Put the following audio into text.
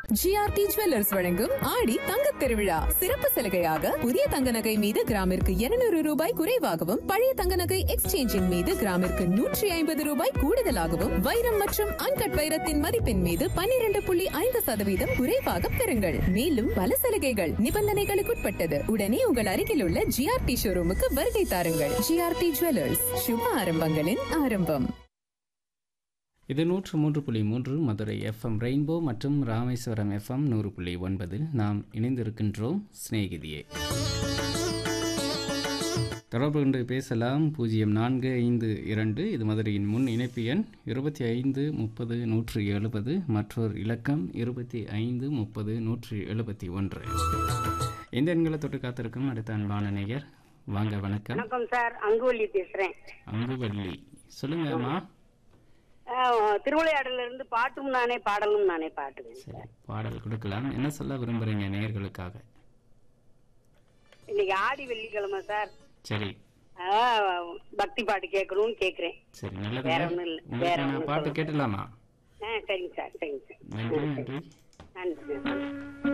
GRT jewellers வழங்கும் ஆடி தங்க திருவிழா சிறப்பு சலுகையாக புதிய தங்க நகை மீது கிராமிற்கு 200 ரூபாய் குறைவாகவும் பழைய தங்க நகை எக்ஸ்சேஞ்சின் மீது கிராமிற்கு நூற்றி ஐம்பது ரூபாய் கூடுதலாகவும் வைரம் மற்றும் அன்கட் வைரத்தின் மதிப்பின் மீது 12.5% புள்ளி ஐந்து சதவீதம் குறைவாக பெறுங்கள் மேலும் பல சலுகைகள் நிபந்தனைகளுக்குட்பட்டது உடனே உங்கள் அருகில் உள்ள ஜிஆர்டி ஷோரூமுக்கு வருகை தாருங்கள் ஜிஆர்டி ஜுவல்லர்ஸ் சுப ஆரம்பங்களின் ஆரம்பம் இது நூற்று மூன்று புள்ளி மூன்று மதுரை எஃப்எம் ரெயின்போ மற்றும் ராமேஸ்வரம் எஃப்எம் நூறு புள்ளி ஒன்பதில் நாம் இணைந்திருக்கின்றோம் சிநேகிதியே தொடர்பு கொண்டு பேசலாம் பூஜ்ஜியம் நான்கு ஐந்து இரண்டு இது மதுரையின் முன் இணைப்பு எண் இருபத்தி ஐந்து முப்பது நூற்றி எழுபது மற்றொரு இலக்கம் இருபத்தி ஐந்து முப்பது நூற்றி எழுபத்தி ஒன்று இந்த எண்களை தொட்டு காத்திருக்கும் அடுத்த அன்பான நேயர் வாங்க வணக்கம் வணக்கம் சார் அங்குவல்லி பேசுறேன் அங்குவல்லி சொல்லுங்கம்மா ஆஹ், திருவிளையாடல்ல இருந்து பாட்டும் நானே பாடலும் நானே பாட்டுங்க சரி பாடல் கொடுக்கலாம் என்ன சொல்ல விரும்புறீங்க நேயர்களுக்காக இன்னைக்கு ஆடி வெள்ளிக்கிழமை சார் சரி ஆஹ், பக்தி பாட்டு கேட்கணும்னு கேக்குறேன் சரி வேற நல்லதுங்க ஒண்ணும் இல்ல. வேற உங்களுக்கு நான் ஒண்ணும் பாட்டு சொல்ல. கேட்டலாமா ஆ சரிங்க சார் சரிங்க சார் நன்றி நன்றி நன்றி சார்